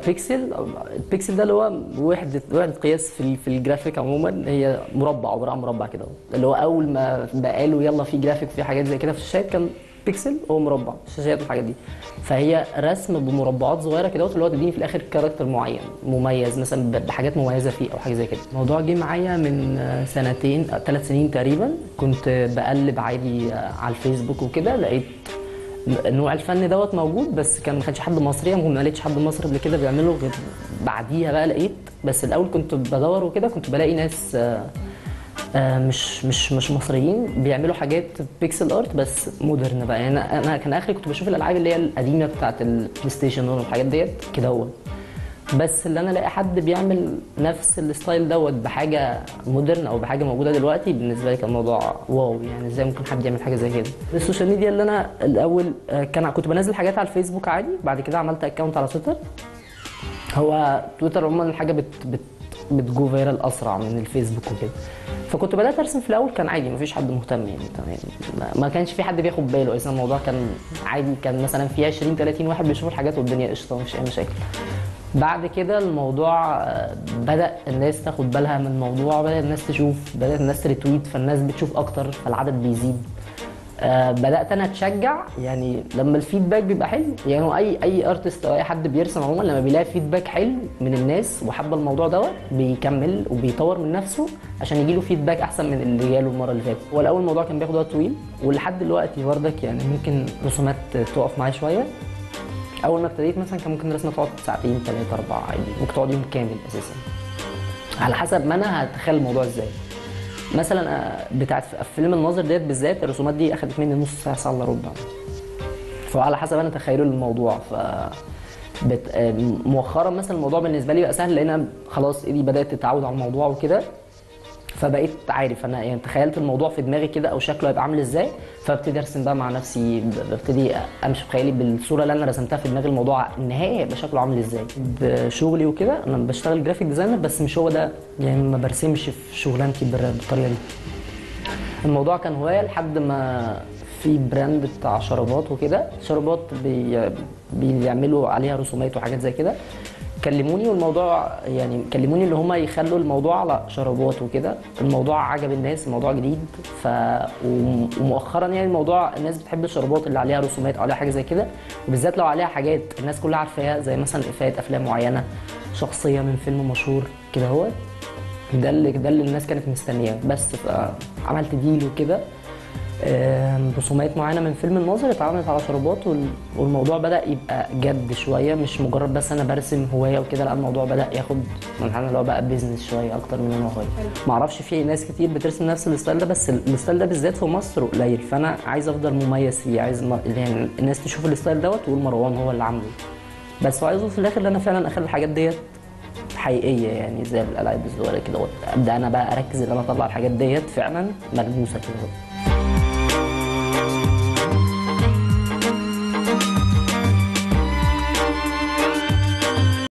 بيكسل البيكسل ده اللي هو وحده وحده قياس في ال- في الجرافيك عموما هي مربع عباره عن مربع كده اللي هو اول ما بقى قالوا يلا في جرافيك في حاجات زي كده في الشاشات كان بيكسل هو مربع الشاشات والحاجات دي فهي رسم بمربعات صغيره كده اللي هو تديني في الاخر كاركتر معين مميز مثلا ب- بحاجات مميزه فيه او حاجه زي كده الموضوع جه معايا من آه، سنتين ثلاث سنين تقريبا كنت بقلب عادي آه، على الفيسبوك وكده لقيت نوع الفن دوت موجود بس كان ما كانش حد مصري ما لقيتش حد مصري قبل كده بيعمله غير بعديها بقى لقيت بس الاول كنت بدور وكده كنت بلاقي ناس آه، آه، مش مش مش مصريين بيعملوا حاجات بيكسل ارت بس مودرن بقى يعني انا أنا كان اخري كنت بشوف الالعاب اللي هي القديمه بتاعت البلاي ستيشن والحاجات ديت كده هو بس اللي انا الاقي حد بيعمل نفس الستايل دوت بحاجه مودرن او بحاجه موجوده دلوقتي بالنسبه لي كان الموضوع واو يعني ازاي ممكن حد يعمل حاجه زي كده السوشيال ميديا اللي انا الاول آه، كان كنت بنزل حاجات على الفيسبوك عادي بعد كده عملت اكونت على تويتر هو تويتر عموما الحاجه بت بت بتجو فيرال اسرع من الفيسبوك وكده فكنت بدات ارسم في الاول كان عادي مفيش حد مهتم يعني تمام ما- ما كانش في حد بياخد باله اصلا الموضوع كان عادي كان مثلا في 20 30 واحد بيشوفوا الحاجات والدنيا قشطه مفيش اي مشاكل بعد كده الموضوع آه، بدا الناس تاخد بالها من الموضوع بدا الناس تشوف بدات الناس تريتويت فالناس بتشوف اكتر فالعدد بيزيد آه، بدات انا اتشجع يعني لما الفيدباك بيبقى حلو يعني هو اي اي ارتست او اي حد بيرسم عموما لما بيلاقي فيدباك حلو من الناس وحب الموضوع دوت بيكمل وبيطور من نفسه عشان يجي له فيدباك احسن من اللي جاله المره اللي فاتت هو الاول الموضوع كان بياخد وقت طويل ولحد دلوقتي برضك يعني ممكن رسومات تقف معايا شويه اول ما ابتديت مثلا كان ممكن الرسمه تقعد ساعتين ثلاثه اربعه عادي ممكن تقعد يوم كامل اساسا على حسب ما انا هتخيل الموضوع ازاي مثلا آه، بتاعت في فيلم الناظر ديت بالذات الرسومات دي اخدت مني نص ساعه ساعه الا ربع فعلى حسب انا تخيله للموضوع ف بت... آه، مؤخرا مثلا الموضوع بالنسبه لي بقى سهل لان أنا خلاص ايدي بدات تتعود على الموضوع وكده فبقيت عارف انا يعني تخيلت الموضوع في دماغي كده او شكله هيبقى عامل ازاي فابتدي ارسم بقى مع نفسي ب- ببتدي امشي بخيالي بالصوره اللي انا رسمتها في دماغي الموضوع النهائي هيبقى شكله عامل ازاي بشغلي وكده انا بشتغل جرافيك ديزاينر بس مش هو ده يعني ما برسمش في شغلانتي بال- بالطريقه دي الموضوع كان هوايه لحد ما في براند بتاع شرابات وكده شرابات بي بيعملوا عليها رسومات وحاجات زي كده كلموني والموضوع يعني كلموني اللي هم يخلوا الموضوع على شرابات وكده الموضوع عجب الناس الموضوع جديد ف وم- ومؤخرا يعني الموضوع الناس بتحب الشرابات اللي عليها رسومات او عليها حاجه زي كده وبالذات لو عليها حاجات الناس كلها عارفاها زي مثلا افيهات افلام معينه شخصيه من فيلم مشهور كده هو ده اللي ده اللي الناس كانت مستنياه بس فعملت ديل وكده آم، رسومات معينه من فيلم الناظر اتعملت على شرابات وال- والموضوع بدا يبقى جد شويه مش مجرد بس انا برسم هوايه وكده لا الموضوع بدا ياخد منحنى اللي هو بقى بيزنس شويه اكتر من انه هوايه ما اعرفش في ناس كتير بترسم نفس الستايل ده بس الستايل ده بالذات في مصر قليل فانا عايز افضل مميز فيه عايز م- يعني الناس تشوف الستايل دوت وتقول مروان هو اللي عامله بس وعايزه في الاخر ان انا فعلا اخلي الحاجات ديت حقيقيه يعني زي الالعاب الصغيره كده ابدا انا بقى اركز ان انا اطلع الحاجات ديت فعلا ملموسه كده